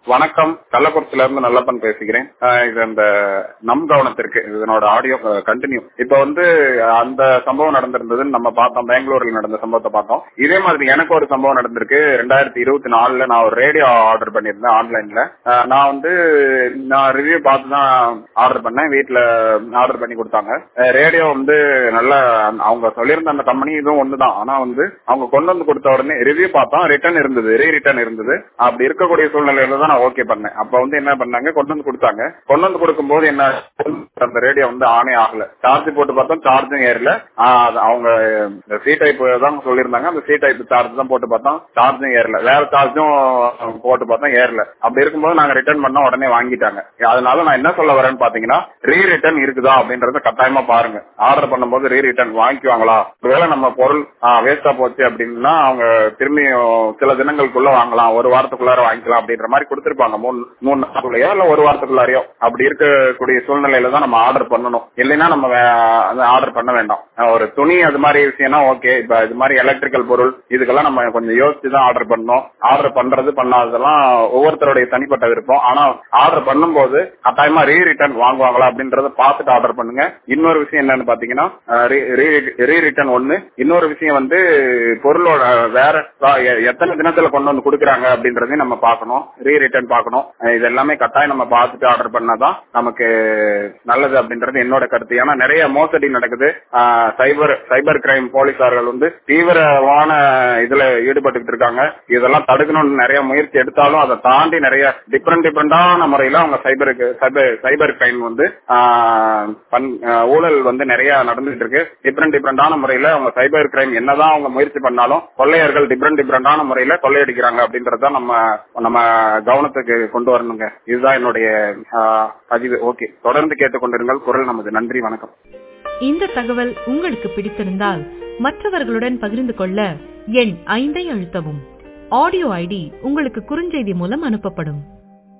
வணக்கம் கள்ளக்குறிச்சில இருந்து நல்லப்பன் பேசுகிறேன் அஹ் இது அந்த நம் கவனத்திற்கு இதனோட ஆடியோ கண்டினியூ இப்ப வந்து அந்த சம்பவம் நடந்திருந்ததுன்னு நம்ம பார்த்தோம் பெங்களூர்ல நடந்த சம்பவத்தை பார்த்தோம் இதே மாதிரி எனக்கு ஒரு சம்பவம் நடந்திருக்கு ரெண்டாயிரத்தி இருபத்தி நாலுல நான் ஒரு ரேடியோ ஆர்டர் பண்ணியிருந்தேன் ஆன்லைன்ல அஹ் நான் வந்து நான் ரிவ்யூ பார்த்து தான் ஆர்டர் பண்ணேன் வீட்டுல ஆர்டர் பண்ணி கொடுத்தாங்க ரேடியோ வந்து நல்ல அவங்க சொல்லியிருந்த அந்த கம்பெனி இதுவும் ஒண்ணுதான் ஆனா வந்து அவங்க கொண்டு வந்து கொடுத்த உடனே ரிவ்யூ பார்த்தோம் ரிட்டர்ன் இருந்தது ரீ ரிட்டர்ன் இருந்தது அப்படி இருக்கக்கூடிய சூழ்நிலையில தான் நான் ஓகே பண்ணேன் அப்ப வந்து என்ன பண்ணாங்க கொண்டு வந்து கொடுத்தாங்க கொண்டு வந்து கொடுக்கும்போது என்ன அந்த ரேடியோ வந்து ஆனே ஆகல சார்ஜ் போட்டு பார்த்தோம் சார்ஜும் ஏறல ஆஹ் அது அவங்க சி டைப் தான் சொல்லியிருந்தாங்க அந்த சி டைப் சார்ஜ் தான் போட்டு பார்த்தோம் சார்ஜும் ஏறல வேற சார்ஜும் போட்டு பார்த்தோம் ஏறல அப்படி இருக்கும்போது நாங்க ரிட்டர்ன் பண்ண உடனே வாங்கிட்டாங்க அதனால நான் என்ன சொல்ல வரேன்னு பாத்தீங்கன்னா ரீ ரிட்டர்ன் இருக்குதா அப்படின்றத கட்டாயமா பாருங்க ஆர்டர் பண்ணும்போது ரீ ரிட்டர்ன் வாங்கிக்குவாங்களா ஒருவேளை நம்ம பொருள் வேஸ்டா போச்சு அப்படின்னா அவங்க திரும்பி சில தினங்களுக்குள்ள வாங்கலாம் ஒரு வாரத்துக்குள்ளார வாங்கிக்கலாம் அப்படின்ற மாதிரி கொடுத்திருப்பாங்க மூணு மூணு நாளுக்குள்ளயோ இல்ல ஒரு வாரத்துக்குள்ளாரையோ அப்படி இருக்கக்கூடிய சூழ்நிலையில தான் நம்ம ஆர்டர் பண்ணணும் இல்லைன்னா நம்ம ஆர்டர் பண்ண வேண்டாம் ஒரு துணி அது மாதிரி விஷயம்னா ஓகே இப்ப இது மாதிரி எலக்ட்ரிக்கல் பொருள் இதுக்கெல்லாம் நம்ம கொஞ்சம் யோசிச்சு தான் ஆர்டர் பண்ணணும் ஆர்டர் பண்றது பண்ணாததெல்லாம் ஒவ்வொருத்தருடைய தனிப்பட்ட விருப்பம் ஆனா ஆர்டர் பண்ணும்போது கட்டாயமா ரீ ரிட்டர்ன் வாங்குவாங்களா அப்படின்றத பார்த்துட்டு ஆர்டர் பண்ணுங்க இன்னொரு விஷயம் என்னன்னு பாத்தீங்கன்னா ரீ ரிட்டர்ன் ஒண்ணு இன்னொரு விஷயம் வந்து பொருளோட வேற எத்தனை தினத்துல கொண்டு வந்து கொடுக்குறாங்க அப்படின்றதையும் நம்ம பார்க்கணும் ரீ ரிட்டர்ன் பார்க்கணும் இது எல்லாமே கட்டாயம் நம்ம பார்த்துட்டு ஆர்டர் பண்ணாதான் நமக்கு நல்லது அப்படின்றது என்னோட கருத்து ஏன்னா நிறைய மோசடி நடக்குது சைபர் சைபர் கிரைம் போலீசார்கள் வந்து தீவிரமான இதுல ஈடுபட்டு இருக்காங்க இதெல்லாம் தடுக்கணும்னு நிறைய முயற்சி எடுத்தாலும் அதை தாண்டி நிறைய டிஃபரெண்ட் டிஃபரெண்டான முறையில அவங்க சைபருக்கு சைபர் சைபர் கிரைம் வந்து ஊழல் வந்து நிறைய நடந்துட்டு இருக்கு டிஃபரெண்ட் டிஃபரெண்டான முறையில அவங்க சைபர் கிரைம் என்னதான் அவங்க முயற்சி பண்ணாலும் கொள்ளையர்கள் டிஃபரெண்ட் டிஃபரெண்டான முறையில கொள்ளையடிக்கிறாங்க அப்படின்றத நம்ம நம்ம கவனத்துக்கு கொண்டு வரணுங்க இதுதான் என்னுடைய பதிவு ஓகே தொடர்ந்து கேட்டுக்கொண்டிருங்கள் குரல் நமது நன்றி வணக்கம் இந்த தகவல் உங்களுக்கு பிடித்திருந்தால் மற்றவர்களுடன் பகிர்ந்து கொள்ள எண் ஐந்தை அழுத்தவும் ஆடியோ ஐடி உங்களுக்கு குறுஞ்செய்தி மூலம் அனுப்பப்படும்